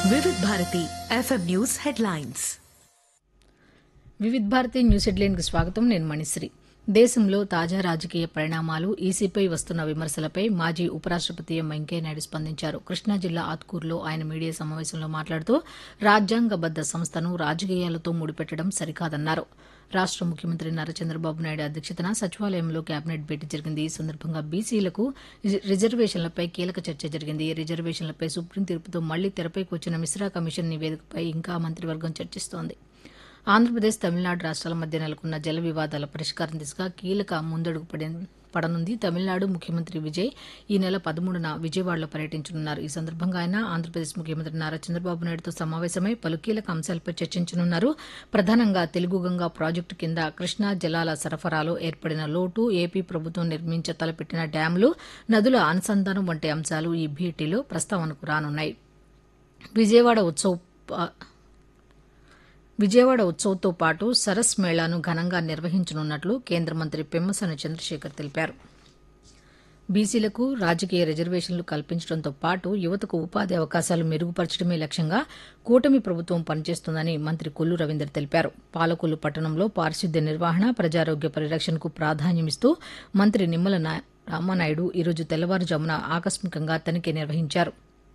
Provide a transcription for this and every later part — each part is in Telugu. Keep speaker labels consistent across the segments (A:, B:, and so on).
A: Vividh Bharati FM news headlines
B: Vividh Bharati news హెడ్లైన్కి స్వాగతం నేను మణిశ్రీ దేశంలో తాజా రాజకీయ పరిణామాలు ఈసీపై వస్తున్న విమర్శలపై మాజీ ఉపరాష్టపతి ఎం వెంకయ్యనాయుడు స్పందించారు కృష్ణా జిల్లా ఆత్కూరులో ఆయన మీడియా సమావేశంలో మాట్లాడుతూ రాజ్యాంగబద్ద సంస్థను రాజకీయాలతో ముడిపెట్టడం సరికాదన్నారు రాష్ట ముఖ్యమంత్రి నారా చంద్రబాబు నాయుడు అధ్యక్షతన సచివాలయంలో కేబినెట్ భేటీ జరిగింది ఈ సందర్భంగా బీసీలకు రిజర్వేషన్లపై కీలక చర్చ జరిగింది రిజర్వేషన్లపై సుప్రీం తీర్పుతో మళ్లీ తెరపైకి వచ్చిన మిశ్రా కమిషన్ నివేదికపై ఇంకా మంత్రివర్గం చర్చిస్తోంది ఆంధ్రప్రదేశ్ తమిళనాడు రాష్ట్రాల మధ్య నెలకొన్న జల వివాదాల పరిష్కారం దిశగా కీలక ముందడుగు పడి- పడనుంది తమిళనాడు ముఖ్యమంత్రి విజయ్ ఈ నెల పదమూడున విజయవాడలో పర్యటించనున్నారు ఈ సందర్భంగా ఆయన ఆంధ్రప్రదేశ్ ముఖ్యమంత్రి నారా చంద్రబాబు నాయుడుతో సమావేశమై పలు కీలక అంశాలపై చర్చించనున్నారు ప్రధానంగా తెలుగు గంగా ప్రాజెక్టు కింద కృష్ణా జలాల సరఫరాలో ఏర్పడిన లోటు ఏపీ ప్రభుత్వం నిర్మించ తలపెట్టిన డ్యాంలు నదుల అనుసంధానం వంటి అంశాలు ఈ భేటీలో ప్రస్తావనకు రానున్నాయి విజయవాడ ఉత్సవ్ ప- విజయవాడ ఉత్సవ్తో పాటు సరస్ మేళాను ఘనంగా నిర్వహించనున్నట్లు కేంద్ర మంత్రి పెమ్మసాని చంద్రశేఖర్ తెలిపారు బీసీలకు రాజకీయ రిజర్వేషన్లు కల్పించడంతో పాటు యువతకు ఉపాధి అవకాశాలు మెరుగుపరచడమే లక్ష్యంగా కూటమి ప్రభుత్వం పనిచేస్తుందని మంత్రి కొల్లు రవీందర్ తెలిపారు పాలకొల్లు పట్టణంలో పారిశుద్ధ్య నిర్వహణ ప్రజారోగ్య పరిరక్షణకు ప్రాధాన్యమిస్తూ మంత్రి నిమ్మల నా- రామానాయుడు ఈరోజు తెల్లవారుజామున ఆకస్మికంగా తనిఖీ నిర్వహించారు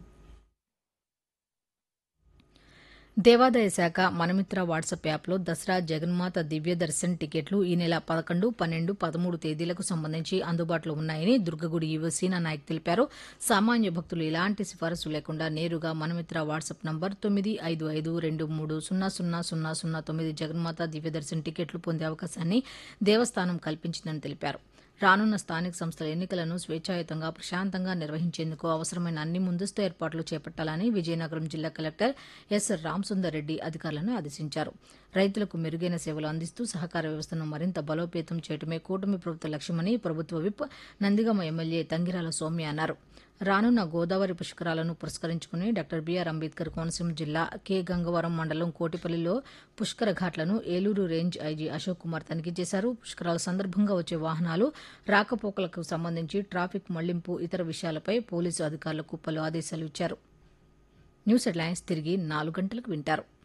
B: దేవాదాయ శాఖ మనమిత్ర వాట్సాప్ యాప్లో దసరా జగన్మాత దివ్య దర్శన్ టికెట్లు ఈ నెల పదకొండు పన్నెండు పదమూడు తేదీలకు సంబంధించి అందుబాటులో ఉన్నాయని దుర్గగుడి ఈవో సీనా నాయక్ తెలిపారు సామాన్య భక్తులు ఎలాంటి సిఫారసు లేకుండా నేరుగా మనమిత్ర వాట్సాప్ నంబర్ తొమ్మిది ఐదు ఐదు రెండు మూడు సున్నా సున్నా సున్నా సున్నా తొమ్మిది జగన్మాత దివ్య దర్శన్ టికెట్లు పొందే అవకాశాన్ని దేవస్థానం కల్పించిందని తెలిపారు రానున్న స్థానిక సంస్థల ఎన్నికలను స్వేచ్ఛాయుతంగా ప్రశాంతంగా నిర్వహించేందుకు అవసరమైన అన్ని ముందస్తు ఏర్పాట్లు చేపట్టాలని విజయనగరం జిల్లా కలెక్టర్ ఎస్ రామసుందర్ రెడ్డి అధికారులను ఆదేశించారు రైతులకు మెరుగైన సేవలు అందిస్తూ సహకార వ్యవస్థను మరింత బలోపేతం చేయడమే కూటమి ప్రభుత్వ లక్ష్యమని ప్రభుత్వ విప్ నందిగామ ఎమ్మెల్యే తంగిరాల సౌమ్య అన్నారు రానున్న గోదావరి పుష్కరాలను పురస్కరించుకుని డాక్టర్ బీఆర్ అంబేద్కర్ కోనసీమ జిల్లా కె గంగవరం మండలం కోటిపల్లిలో పుష్కర ఘాట్లను ఏలూరు రేంజ్ ఐజీ అశోక్ కుమార్ తనిఖీ చేశారు పుష్కరాల సందర్భంగా వచ్చే వాహనాలు రాకపోకలకు సంబంధించి ట్రాఫిక్ మళ్లింపు ఇతర విషయాలపై పోలీసు అధికారులకు పలు ఆదేశాలు ఇచ్చారు న్యూస్ హెడ్లైన్స్ తిరిగి నాలుగు గంటలకు వింటారు